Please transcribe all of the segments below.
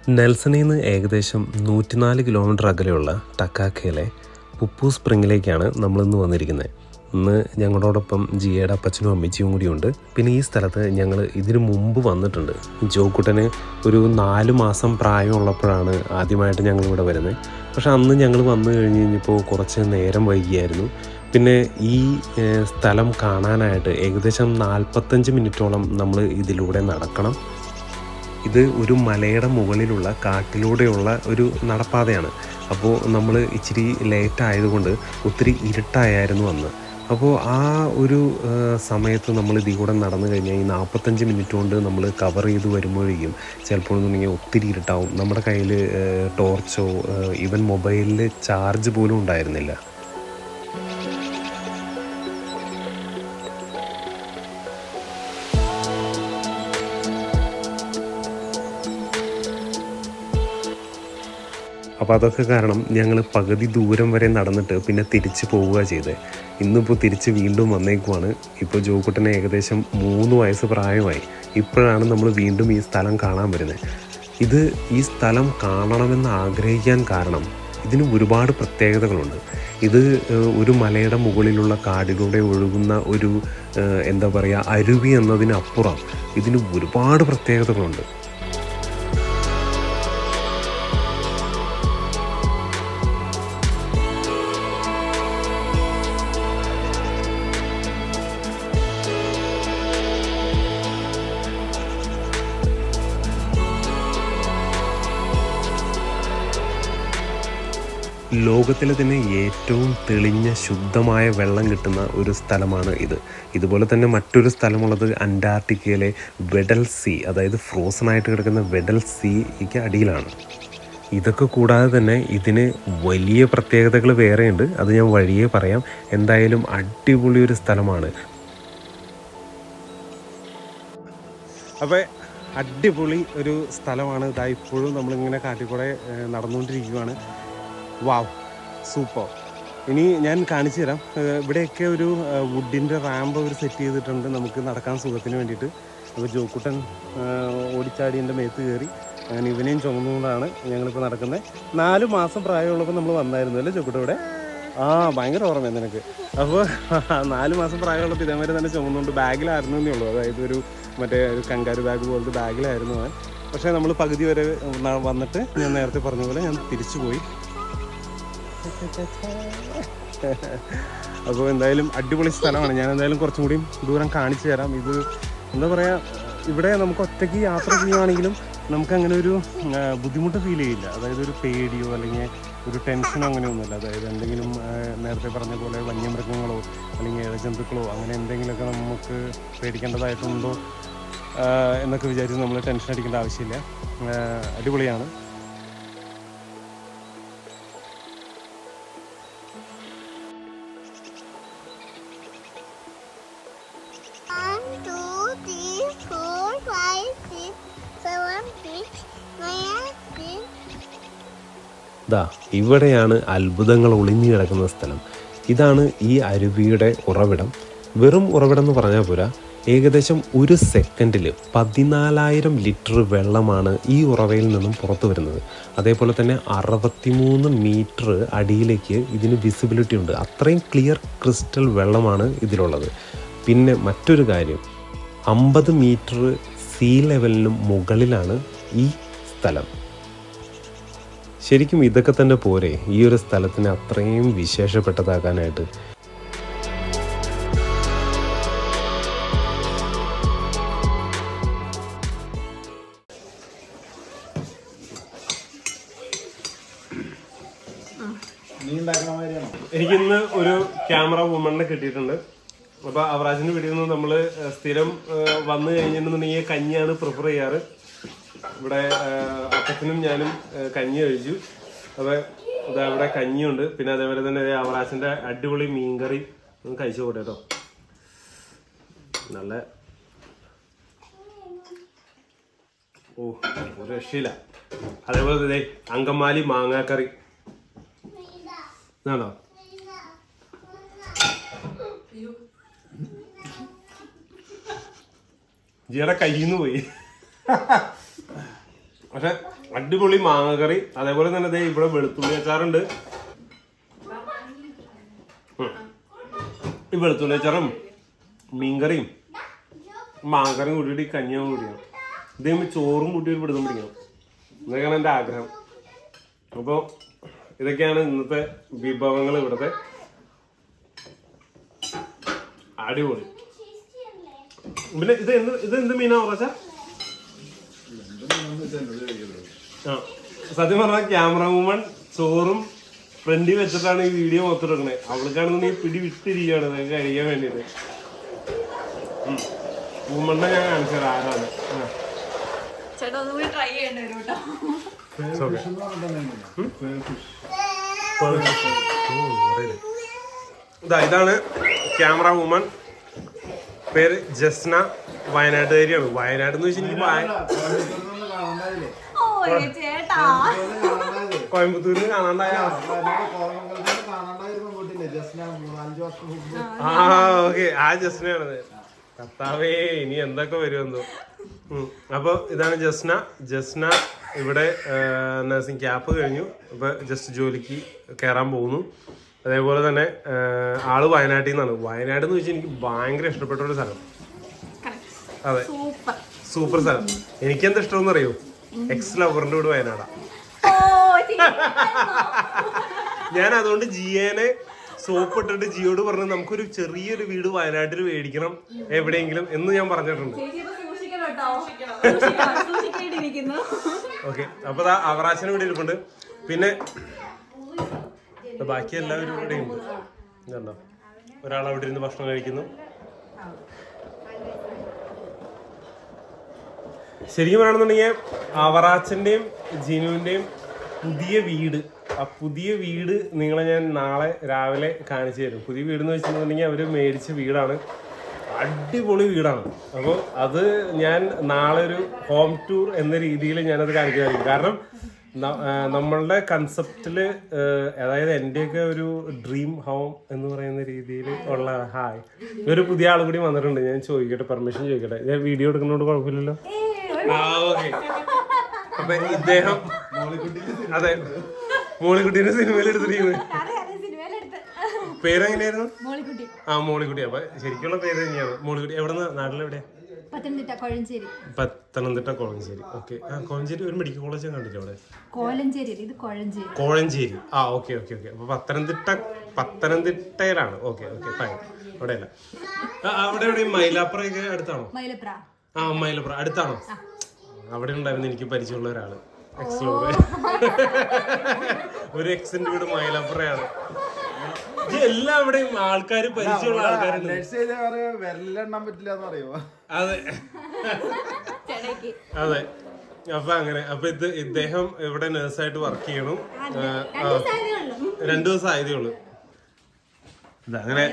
നെൽസണിൽ നിന്ന് ഏകദേശം നൂറ്റിനാല് കിലോമീറ്റർ അകലെയുള്ള ടക്കാക്കയിലെ പുപ്പു സ്പ്രിങ്ങിലേക്കാണ് നമ്മളിന്ന് വന്നിരിക്കുന്നത് ഇന്ന് ഞങ്ങളോടൊപ്പം ജിയയുടെ അപ്പച്ചനും അമ്മച്ചിയും കൂടിയുണ്ട് പിന്നെ ഈ സ്ഥലത്ത് ഞങ്ങൾ ഇതിനു മുമ്പ് വന്നിട്ടുണ്ട് ജോക്കുട്ടന് ഒരു നാല് മാസം പ്രായമുള്ളപ്പോഴാണ് ആദ്യമായിട്ട് ഞങ്ങൾ ഇവിടെ വരുന്നത് പക്ഷെ അന്ന് ഞങ്ങൾ വന്നു കഴിഞ്ഞ് കഴിഞ്ഞപ്പോൾ കുറച്ച് നേരം വൈകിയായിരുന്നു പിന്നെ ഈ ഏഹ്, സ്ഥലം കാണാനായിട്ട് ഏകദേശം നാൽപ്പത്തഞ്ച് മിനിറ്റോളം നമ്മൾ ഇതിലൂടെ നടക്കണം ഇത് ഒരു മലയുടെ മുകളിലുള്ള കാട്ടിലൂടെയുള്ള ഒരു നടപ്പാതയാണ് അപ്പോൾ നമ്മൾ ഇച്ചിരി ലേറ്റ് ആയതുകൊണ്ട് ഒത്തിരി ഇരുട്ടായായിരുന്നു അന്ന് അപ്പോൾ ആ ഒരു ആ, സമയത്ത് നമ്മൾ ഇതിൽ കൂടെ നടന്നു കഴിഞ്ഞാൽ ഈ നാൽപ്പത്തഞ്ച് മിനിറ്റ് കൊണ്ട് നമ്മൾ കവർ ചെയ്ത് വരുമ്പോഴേക്കും ചിലപ്പോൾ എന്നുണ്ടെങ്കിൽ ഒത്തിരി ഇരുട്ടാവും നമ്മുടെ കയ്യിൽ ടോർച്ചോ ഈവൻ മൊബൈലിൽ ചാർജ് പോലും ഉണ്ടായിരുന്നില്ല അപ്പോൾ അതൊക്കെ കാരണം ഞങ്ങൾ പകുതി ദൂരം വരെ നടന്നിട്ട് പിന്നെ തിരിച്ച് പോവുക ചെയ്തത് ഇന്നിപ്പോൾ തിരിച്ച് വീണ്ടും വന്നേക്കുവാണ് ഇപ്പോൾ ജോക്കുട്ടന് ഏകദേശം മൂന്ന് വയസ്സ് പ്രായമായി ഇപ്പോഴാണ് നമ്മൾ വീണ്ടും ഈ സ്ഥലം കാണാൻ വരുന്നത് ഇത് ഈ സ്ഥലം കാണണമെന്ന് ആഗ്രഹിക്കാൻ കാരണം ഇതിന് ഒരുപാട് പ്രത്യേകതകളുണ്ട് ഇത് ഏഹ്, ഒരു മലയുടെ മുകളിലുള്ള കാടിലൂടെ ഒഴുകുന്ന ഒരു ഏഹ്, എന്താ പറയുക അരുവി എന്നതിനപ്പുറം ഇതിന് ഒരുപാട് പ്രത്യേകതകളുണ്ട് ലോകത്തിലെ തന്നെ ഏറ്റവും തെളിഞ്ഞ ശുദ്ധമായ വെള്ളം കിട്ടുന്ന ഒരു സ്ഥലമാണ് ഇത് ഇതുപോലെ തന്നെ മറ്റൊരു സ്ഥലമുള്ളത് അന്റാർട്ടിക്കയിലെ വെഡൽ സീ അതായത് ഫ്രോസൺ ആയിട്ട് കിടക്കുന്ന വെഡൽ സീക്ക് അടിയിലാണ് ഇതൊക്കെ കൂടാതെ തന്നെ ഇതിന് വലിയ പ്രത്യേകതകൾ വേറെയുണ്ട് അത് ഞാൻ വഴിയേ പറയാം എന്തായാലും അടിപൊളി ഒരു സ്ഥലമാണ് അപ്പോൾ അടിപൊളി ഒരു സ്ഥലമാണ് ഇതാ ഇപ്പോഴും നമ്മളിങ്ങനെ കാട്ടിക്കൂടെ ഏഹ്, നടന്നുകൊണ്ടിരിക്കുകയാണ് വാവ് സൂപ്പർ ഇനി ഞാൻ കാണിച്ചു തരാം ഏഹ്, ഇവിടെയൊക്കെ ഒരു വുഡിൻ്റെ റാമ്പ് അവർ സെറ്റ് ചെയ്തിട്ടുണ്ട് നമുക്ക് നടക്കാൻ സുഖത്തിന് വേണ്ടിയിട്ട് അപ്പോൾ ജോക്കുട്ടൻ ഏഹ്, ഓടിച്ചാടി എൻ്റെ മേത്ത് കയറി അങ്ങനെ ഇവനെയും ചുമന്നുകൊണ്ടാണ് ഞങ്ങളിപ്പോൾ നടക്കുന്നത് നാല് മാസം പ്രായമുള്ളപ്പോൾ നമ്മൾ വന്നായിരുന്നു അല്ലേ ജോക്കുട്ടൻ ഇവിടെ ആ ഭയങ്കര ഓർമ്മയാണ് നിനക്ക് അപ്പോൾ നാല് മാസം പ്രായമുള്ളപ്പോൾ ഇതേമാതിരി തന്നെ ചുമന്നുകൊണ്ട് ബാഗിലായിരുന്നു എന്നേ ഉള്ളൂ അതായത് ഒരു മറ്റേ ഒരു കങ്കാരു ബാഗ് പോലത്തെ ബാഗിലായിരുന്നു അവൻ പക്ഷേ നമ്മൾ പകുതി വരെ ന- വന്നിട്ട് ഞാൻ നേരത്തെ പറഞ്ഞ പോലെ ഞാൻ തിരിച്ചു പോയി അപ്പോൾ എന്തായാലും അടിപൊളി സ്ഥലമാണ് ഞാൻ എന്തായാലും കുറച്ചും കൂടി ദൂരം കാണിച്ചു തരാം ഇത് എന്താ പറയുക ഇവിടെ നമുക്ക് ഒറ്റയ്ക്ക് യാത്ര ചെയ്യുവാണെങ്കിലും നമുക്ക് അങ്ങനെ ഒരു ആ, ബുദ്ധിമുട്ട് ഫീൽ ചെയ്യില്ല അതായത് ഒരു പേടിയോ അല്ലെങ്കിൽ ഒരു ടെൻഷനോ അങ്ങനെയൊന്നുമില്ല അതായത് എന്തെങ്കിലും ആ, നേരത്തെ പറഞ്ഞ പോലെ വന്യമൃഗങ്ങളോ അല്ലെങ്കിൽ ഇഴജന്തുക്കളോ അങ്ങനെ എന്തെങ്കിലുമൊക്കെ നമുക്ക് പേടിക്കേണ്ടതായിട്ടുണ്ടോ ആ, എന്നൊക്കെ വിചാരിച്ച് നമ്മൾ ടെൻഷൻ അടിക്കേണ്ട ആവശ്യമില്ല ആ, അടിപൊളിയാണ് One, two, three, four, five, six, seven, eight, nine, ten. ദാ ഇവിടെയാണ് അത്ഭുതങ്ങൾ ഒളിഞ്ഞു കിടക്കുന്ന സ്ഥലം ഇതാണ് ഈ അരുവിയുടെ ഉറവിടം വെറും ഉറവിടം എന്ന് പറഞ്ഞാൽ പോരാ ഏകദേശം ഒരു സെക്കൻഡിൽ പതിനാലായിരം ലിറ്റർ വെള്ളമാണ് ഈ ഉറവയിൽ നിന്നും പുറത്തു വരുന്നത് അതേപോലെ തന്നെ അറുപത്തിമൂന്ന് മീറ്റർ അടിയിലേക്ക് ഇതിന് വിസിബിലിറ്റി ഉണ്ട് അത്രയും ക്ലിയർ ക്രിസ്റ്റൽ വെള്ളമാണ് ഇതിലുള്ളത് പിന്നെ മറ്റൊരു കാര്യം അമ്പത് മീറ്റർ സീ ലെവലിനും മുകളിലാണ് ഈ സ്ഥലം ശരിക്കും ഇതൊക്കെ തന്നെ പോരെ ഈ ഒരു സ്ഥലത്തിനെ അത്രയും വിശേഷപ്പെട്ടതാക്കാനായിട്ട് എനിക്കിന്ന് ഒരു ക്യാമറ വുമണിനെ കിട്ടിയിട്ടുണ്ട് അപ്പൊ അവറാജിന്റെ വീട്ടിൽ നിന്ന് നമ്മള് ഏഹ്, സ്ഥിരം ഏഹ്, വന്നു കഴിഞ്ഞിട്ടുണ്ടെങ്കിൽ കഞ്ഞിയാണ് പ്രിഫർ ചെയ്യാറ് ഇവിടെ ഏഹ്, അപ്പച്ചനും ഞാനും ഏഹ്, കഞ്ഞി കഴിച്ചു അപ്പൊ ഇതാ ഇവിടെ കഞ്ഞിയുണ്ട് പിന്നെ അതേപോലെ തന്നെ ദേ അവറാച്ചിന്റെ അടിപൊളി മീൻകറി ഒന്ന് കഴിച്ചു പോട്ടെ കേട്ടോ നല്ല ഓ ഒരു രക്ഷയില്ല അതേപോലെ ദേ അങ്കമാലി മാങ്ങാക്കറി ഇതാണോ ജിയുടെ കയ്യിൽ നിന്ന് പോയി പക്ഷെ അടിപൊളി മാങ്ങക്കറി അതേപോലെ തന്നെ ദേ ഇവിടെ വെളുത്തുള്ളി അച്ചാറുണ്ട് ഉം. ഈ വെളുത്തുള്ളി അച്ചാറും മീൻകറിയും മാങ്ങക്കറിയും കൂട്ടിയിട്ട് ഈ കഞ്ഞിയും കൂടിയാണ് ഇത് കഴിയുമ്പോൾ ചോറും കൂട്ടി ഒരു പിടുത്തം പിടിക്കണം ഇതൊക്കെയാണ് എൻ്റെ ആഗ്രഹം അപ്പോൾ ഇതൊക്കെയാണ് ഇന്നത്തെ വിഭവങ്ങൾ ഇവിടുത്തെ അടിപൊളി പിന്നെ ഇത് എന്ത് ഇത് എന്ത് മീനാ ഉറച്ച ആ സത്യം പറഞ്ഞാൽ ക്യാമറ വുമൺ ചോറും ഫ്രണ്ടിൽ വെച്ചിട്ടാണ് ഈ വീഡിയോ മൊത്തം എടുക്കണേ അവൾക്കാണെന്ന് ഈ പിടി വിട്ടിരിക്കുകയാണ് ഇത് കഴിയാൻ വേണ്ടിയിട്ട് വുമണ്ണെ ഞാൻ കാണിച്ചത് ആരാണ് ആ ചേട്ടാ ഒന്നുകൂടി ട്രൈ ചെയ്യേണ്ടി വരും കേട്ടോ It's okay. ഇതാ ഇതാണ് ക്യാമറ വുമൺ പേര് ജസ്ന വയനാട്ടുകാരിയാണ് വയനാട് എന്ന് വെച്ചാൽ എനിക്ക് വയ- ഓ ഏ ചേട്ടാ കോയമ്പത്തൂരിൽ കാണാണ്ടായ ആ ഓക്കെ ആ ജസ്നയാണത് കർത്താവേ ഇനി എന്തൊക്കെ വരുമെന്നോ ഉം. അപ്പൊ ഇതാണ് ജസ്ന ജസ്ന ഇവിടെ നഴ്സിംഗ് ക്യാപ്പ് കഴിഞ്ഞു അപ്പൊ ജസ്റ്റ് ജോലിക്ക് കയറാൻ പോകുന്നു അതേപോലെ തന്നെ ആ, ആള് വയനാട്ടിൽ നിന്നാണ് വയനാട് എന്ന് വെച്ചാൽ എനിക്ക് ഭയങ്കര ഇഷ്ടപ്പെട്ട ഒരു സ്ഥലം അതെ സൂപ്പർ സൂപ്പർ സ്ഥലം എനിക്കെന്താ ഇഷ്ടമെന്ന് അറിയോ എക്സ് ലവറിന്റെ വീട് വയനാടാ ഓ ചേച്ചി. ഞാൻ അതുകൊണ്ട് ജിയേനെ സോപ്പ് ഇട്ടിട്ട് ജിയോട് പറഞ്ഞു നമുക്കൊരു ചെറിയൊരു വീട് വയനാട്ടിൽ മേടിക്കണം എവിടെയെങ്കിലും എന്ന് ഞാൻ പറഞ്ഞിട്ടുണ്ട് ചേച്ചി ഇത് സൂക്ഷിക്കണം കേട്ടോ സൂക്ഷിക്കണം, സൂക്ഷിക്കേണ്ടിയിരിക്കുന്നു ഓക്കെ അപ്പൊ ദാ അവറാച്ചന് ഇവിടെ ഇരിപ്പുണ്ട് പിന്നെ ദാ ബാക്കി എല്ലാവരും ഇവിടെ ഉണ്ട് ഇതുണ്ടോ ഒരാൾ അവിടെ ഇരുന്ന് ഭക്ഷണം കഴിക്കുന്നു ശരിക്കും പറയണമെന്നുണ്ടെങ്കിൽ അവറാച്ചന്റെയും ജിനുവിന്റെയും പുതിയ വീട് ആ പുതിയ വീട് നിങ്ങളെ ഞാൻ നാളെ രാവിലെ കാണിച്ചു തരും പുതിയ വീട് എന്ന് വെച്ചിട്ടുണ്ടെങ്കിൽ അവര് മേടിച്ച വീടാണ് അടിപൊളി വീടാണ് അപ്പോൾ അത് ഞാൻ നാളെ ഒരു ഹോം ടൂർ എന്ന രീതിയിൽ ഞാനത് കാണിക്കുന്നതായിരിക്കും കാരണം ന- ആ, നമ്മളുടെ കൺസെപ്റ്റില് അതായത് എന്റെയൊക്കെ ഒരു ഡ്രീം ഹോം എന്ന് പറയുന്ന രീതിയിൽ ഉള്ള ഹായ് ഒരു പുതിയ ആൾ കൂടി വന്നിട്ടുണ്ട് ഞാൻ ചോദിക്കട്ടെ പെർമിഷൻ ചോദിക്കട്ടെ ഞാൻ വീഡിയോ എടുക്കുന്നതുകൊണ്ട് കുഴപ്പമില്ലല്ലോ ആ ഓക്കെ അപ്പൊ ഇദ്ദേഹം അതെ മോളിക്കുട്ടീനെ സിനിമയിൽ എടുത്തിരിക്കുന്നത് അതെ അതെ സിനിമയിലെടുത്ത് പേരെങ്ങനെയായിരുന്നു മോളിക്കുട്ടി ആ മോളിക്കുട്ടി അപ്പൊ ശരിക്കുള്ള പേര് തന്നെയാണ് മോളിക്കുട്ടി എവിടെ നിന്ന് നാട്ടിലെവിടെയാ പത്തനംതിട്ട കൊഴഞ്ചേരി പത്തനംതിട്ട കോളഞ്ചേരി ഓക്കെ ആ കോളഞ്ചേരി ഒരു മെഡിക്കൽ കോളേജ് ഞാൻ കണ്ടില്ല അവിടെ കോലഞ്ചേരി ഇത് കൊഴഞ്ചേരി കോഴഞ്ചേരി ആ ഓക്കെ ഓക്കെ ഓക്കെ അപ്പൊ പത്തനംതിട്ട പത്തനംതിട്ടയിലാണ് ഓക്കെ ഓക്കെ ഫൈൻ അവിടെയല്ല ആ, അവിടെ എവിടെ മൈലാപ്പുറയൊക്കെ അടുത്താണോ മൈലപ്ര ആ മൈലപ്പുറം അടുത്താണോ അവിടെ ഉണ്ടായിരുന്നു എനിക്ക് പരിചയമുള്ള ഒരാള് എക്സ്ലോറ് ഒരു എക്സിന്റെ വീട് മൈലാപ്പുറയാണ് ഇത് എല്ലാവിടെയും ആൾക്കാർ പരിചയമുള്ള ആൾക്കാരുണ്ട് വിരലെണ്ണാൻ പറ്റില്ല എന്ന് പറയോ അതെ ചേട്ടയ്ക്ക് അതെ അപ്പൊ അങ്ങനെ അപ്പൊ ഇത് ഇദ്ദേഹം ഇവിടെ നേഴ്സായിട്ട് വർക്ക് ചെയ്യണം ആ, ആ, രണ്ടു ദിവസം ആയതേ ഉള്ളൂ ഇത് അങ്ങനെ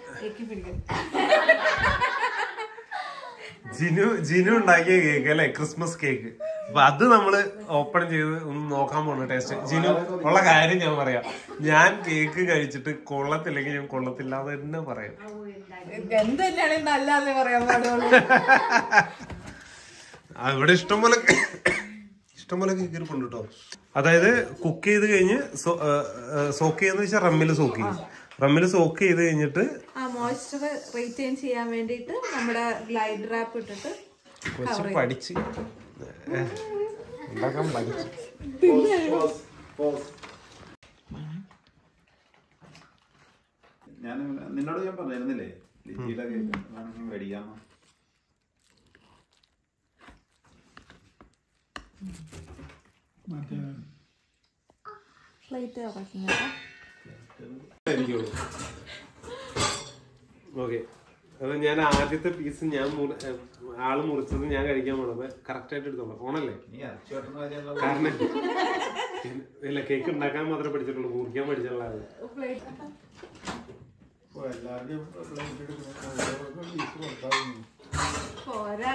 ജിനു ജിനു ഉണ്ടാക്കിയ കേക്ക് അല്ലെ ക്രിസ്മസ് കേക്ക് അപ്പൊ അത് നമ്മള് ഓപ്പൺ ചെയ്ത് ഒന്ന് നോക്കാൻ പോണ ടേസ്റ്റ് ജിനു ഉള്ള കാര്യം ഞാൻ പറയാം ഞാൻ കേക്ക് കഴിച്ചിട്ട് കൊള്ളത്തില്ലെങ്കിൽ ഞാൻ കൊള്ളത്തില്ല എന്ന് തന്നെ പറയാം എന്ത് തന്നെയാണെങ്കിൽ നല്ലാതെ പറയാൻ പാടുള്ളൂ ആ, ഇവിടെ ഇഷ്ടംപോലെ ഇഷ്ടംപോലെ കേക്ക് ഇരിപ്പുണ്ട് കേട്ടോ അതായത് കുക്ക് ചെയ്ത് കഴിഞ്ഞ് സോക്ക് ചെയ്യുന്ന വെച്ചാൽ റമ്മിൽ സോക്ക് ചെയ്യും റമ്മിൽ സോക്ക് ചെയ്ത് കഴിഞ്ഞിട്ട് ആ മോയ്സ്ചർ റീറ്റെയിൻ ചെയ്യാൻ വേണ്ടിയിട്ട് നമ്മുടെ ഗ്ലൈഡ് റാപ്പ് ഇട്ടിട്ട് കുറച്ച് പഠിച്ച് ഏ, ഉണ്ടാക്കാൻ പഠിച്ച് ഞാൻ നിന്നോട് ഞാൻ പറഞ്ഞിരുന്നില്ലേ ലിജിയുടെ കേക്ക് വേണമെങ്കിൽ മേടിക്കാമോ പ്ലേറ്റ് ഇറക്കുന്നത് ആയിരിക്കുള്ളൂ ഓക്കെ അത് ഞാൻ ആദ്യത്തെ പീസ് ഞാൻ മുറി- ഏ, ആള് മുറിച്ചത് ഞാൻ കഴിക്കാൻ പോണത് കറക്റ്റ് ആയിട്ട് എടുത്തോളാം ഓണല്ലേ നീ അരച്ചു വെട്ടുന്ന കാര്യം കാരണം ഇല്ല കേക്ക് ഉണ്ടാക്കാൻ മാത്രമേ പഠിച്ചിട്ടുള്ളൂ മുറിക്കാൻ പഠിച്ചിട്ടുള്ള ആള് എല്ലാവർക്കും പ്ലേറ്റ് എടുക്കുന്ന പീസ് കൊടുത്താൽ പോരാ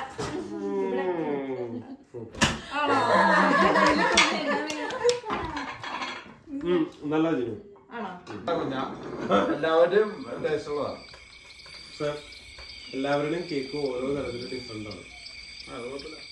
ഉം, നല്ല ജിനു ആണോ എല്ലാവരും ടേസ്റ്റ് ഉള്ളതാണ് സർ എല്ലാവരുടെയും കേക്ക് ഓരോ തരത്തിലും ഡിഫറെൻ്റ് ആണ് അത് കുഴപ്പമില്ല